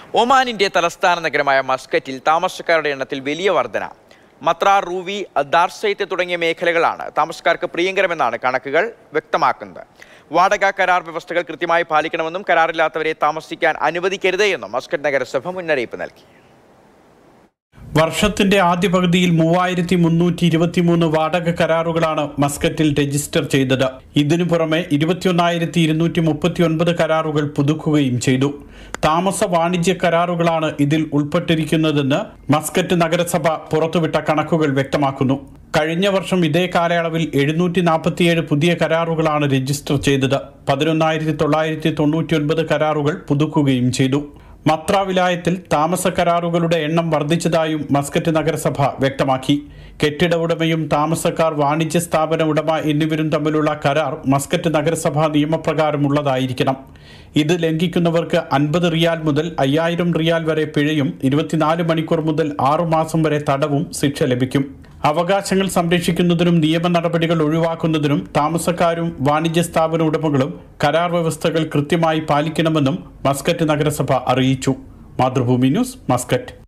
ഒമാനിന്റെ തലസ്ഥാന നഗരമായ മസ്കറ്റിൽ താമസക്കാരുടെ എണ്ണത്തിൽ വലിയ വർധന മത്ര റൂവി ദാർസൈത്ത് തുടങ്ങിയ മേഖലകളാണ് താമസക്കാർക്ക് പ്രിയങ്കരമെന്നാണ് കണക്കുകൾ വ്യക്തമാക്കുന്നത് വാടക കരാർ വ്യവസ്ഥകൾ കൃത്യമായി പാലിക്കണമെന്നും കരാറില്ലാത്തവരെ താമസിക്കാൻ അനുവദിക്കരുത് എന്നും മസ്കറ്റ് നഗരസഭ മുന്നറിയിപ്പ് നൽകി വർഷത്തിന്റെ ആദ്യ പകുതിയിൽ മൂവായിരത്തി മുന്നൂറ്റി ഇരുപത്തിമൂന്ന് വാടക കരാറുകളാണ് മസ്കറ്റിൽ രജിസ്റ്റർ ചെയ്തത് ഇതിനു പുറമെ ഇരുപത്തിയൊന്നായിരത്തി ഇരുന്നൂറ്റി മുപ്പത്തി ഒൻപത് കരാറുകൾ പുതുക്കുകയും ചെയ്തു താമസ വാണിജ്യ കരാറുകളാണ് ഇതിൽ ഉൾപ്പെട്ടിരിക്കുന്നതെന്ന് മസ്കറ്റ് നഗരസഭ പുറത്തുവിട്ട കണക്കുകൾ വ്യക്തമാക്കുന്നു കഴിഞ്ഞ വർഷം ഇതേ കാലയളവിൽ എഴുന്നൂറ്റി നാൽപ്പത്തിയേഴ് പുതിയ കരാറുകളാണ് രജിസ്റ്റർ ചെയ്തത് പതിനൊന്നായിരത്തി തൊള്ളായിരത്തി തൊണ്ണൂറ്റി ഒൻപത് കരാറുകൾ പുതുക്കുകയും ചെയ്തു മത്ര വിലായത്തിൽ താമസ കരാറുകളുടെ എണ്ണം വർദ്ധിച്ചതായും മസ്കറ്റ് നഗരസഭ വ്യക്തമാക്കി കെട്ടിട ഉടമയും താമസക്കാർ വാണിജ്യ സ്ഥാപന ഉടമ എന്നിവരും തമ്മിലുള്ള കരാർ മസ്കറ്റ് നഗരസഭ നിയമപ്രകാരമുള്ളതായിരിക്കണം ഇത് ലംഘിക്കുന്നവർക്ക് അൻപത് റിയാൽ മുതൽ അയ്യായിരം റിയാൽ വരെ പിഴയും ഇരുപത്തിനാല് മണിക്കൂർ മുതൽ ആറു മാസം വരെ തടവും ശിക്ഷ ലഭിക്കും അവകാശങ്ങൾ സംരക്ഷിക്കുന്നതിനും നിയമ നടപടികൾ ഒഴിവാക്കുന്നതിനും താമസക്കാരും വാണിജ്യ സ്ഥാപന ഉടമകളും കരാർ വ്യവസ്ഥകൾ കൃത്യമായി പാലിക്കണമെന്നും മസ്കറ്റ് നഗരസഭ അറിയിച്ചു മാതൃഭൂമി ന്യൂസ് മസ്കറ്റ്